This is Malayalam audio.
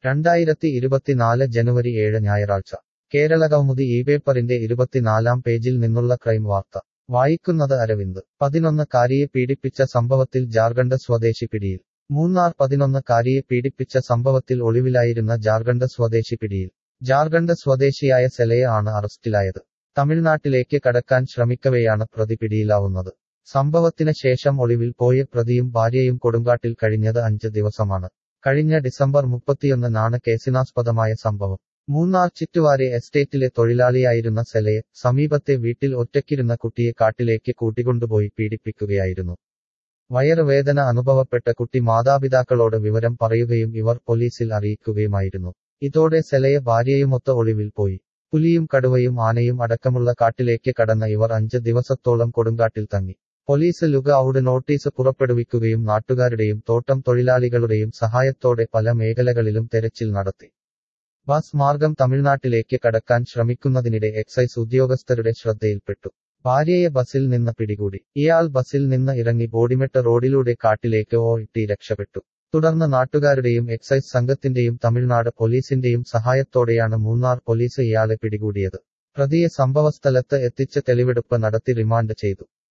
രണ്ടായിരത്തി ഇരുപത്തിനാല് ജനുവരി ഏഴ് ഞായറാഴ്ച കേരളകൗമുദി ഈ പേപ്പറിന്റെ ഇരുപത്തിനാലാം പേജിൽ നിന്നുള്ള ക്രൈം വാർത്ത വായിക്കുന്നത് അരവിന്ദ് പതിനൊന്ന് കാരിയെ പീഡിപ്പിച്ച സംഭവത്തിൽ ജാർഖണ്ഡ് സ്വദേശി പിടിയിൽ മൂന്നാർ പതിനൊന്ന് കാരിയെ പീഡിപ്പിച്ച സംഭവത്തിൽ ഒളിവിലായിരുന്ന ജാർഖണ്ഡ് സ്വദേശി പിടിയിൽ ജാർഖണ്ഡ് സ്വദേശിയായ സെലയെ ആണ് അറസ്റ്റിലായത് തമിഴ്നാട്ടിലേക്ക് കടക്കാൻ ശ്രമിക്കവെയാണ് പ്രതി പിടിയിലാവുന്നത് സംഭവത്തിന് ശേഷം ഒളിവിൽ പോയ പ്രതിയും ഭാര്യയും കൊടുങ്കാട്ടിൽ കഴിഞ്ഞത് അഞ്ച് ദിവസമാണ് കഴിഞ്ഞ ഡിസംബർ മുപ്പത്തിയൊന്നിനാണ് കേസിനാസ്പദമായ സംഭവം മൂന്നാർ ചിറ്റുവാരെ എസ്റ്റേറ്റിലെ തൊഴിലാളിയായിരുന്ന സെലയെ സമീപത്തെ വീട്ടിൽ ഒറ്റയ്ക്കിരുന്ന കുട്ടിയെ കാട്ടിലേക്ക് കൂട്ടിക്കൊണ്ടുപോയി പീഡിപ്പിക്കുകയായിരുന്നു വയറുവേദന അനുഭവപ്പെട്ട കുട്ടി മാതാപിതാക്കളോട് വിവരം പറയുകയും ഇവർ പോലീസിൽ അറിയിക്കുകയുമായിരുന്നു ഇതോടെ സെലയെ ഭാര്യയുമൊത്ത ഒളിവിൽ പോയി പുലിയും കടുവയും ആനയും അടക്കമുള്ള കാട്ടിലേക്ക് കടന്ന ഇവർ അഞ്ച് ദിവസത്തോളം കൊടുങ്കാട്ടിൽ തങ്ങി പോലീസ് ലുക ഔഡ് നോട്ടീസ് പുറപ്പെടുവിക്കുകയും നാട്ടുകാരുടെയും തോട്ടം തൊഴിലാളികളുടെയും സഹായത്തോടെ പല മേഖലകളിലും തെരച്ചിൽ നടത്തി ബസ് മാർഗം തമിഴ്നാട്ടിലേക്ക് കടക്കാൻ ശ്രമിക്കുന്നതിനിടെ എക്സൈസ് ഉദ്യോഗസ്ഥരുടെ ശ്രദ്ധയിൽപ്പെട്ടു ഭാര്യയെ ബസിൽ നിന്ന് പിടികൂടി ഇയാൾ ബസിൽ നിന്ന് ഇറങ്ങി ബോഡിമെട്ട് റോഡിലൂടെ കാട്ടിലേക്ക് ഓട്ടി രക്ഷപ്പെട്ടു തുടർന്ന് നാട്ടുകാരുടെയും എക്സൈസ് സംഘത്തിന്റെയും തമിഴ്നാട് പോലീസിന്റെയും സഹായത്തോടെയാണ് മൂന്നാർ പോലീസ് ഇയാളെ പിടികൂടിയത് പ്രതിയെ സംഭവസ്ഥലത്ത് എത്തിച്ച് തെളിവെടുപ്പ് നടത്തി റിമാൻഡ് ചെയ്തു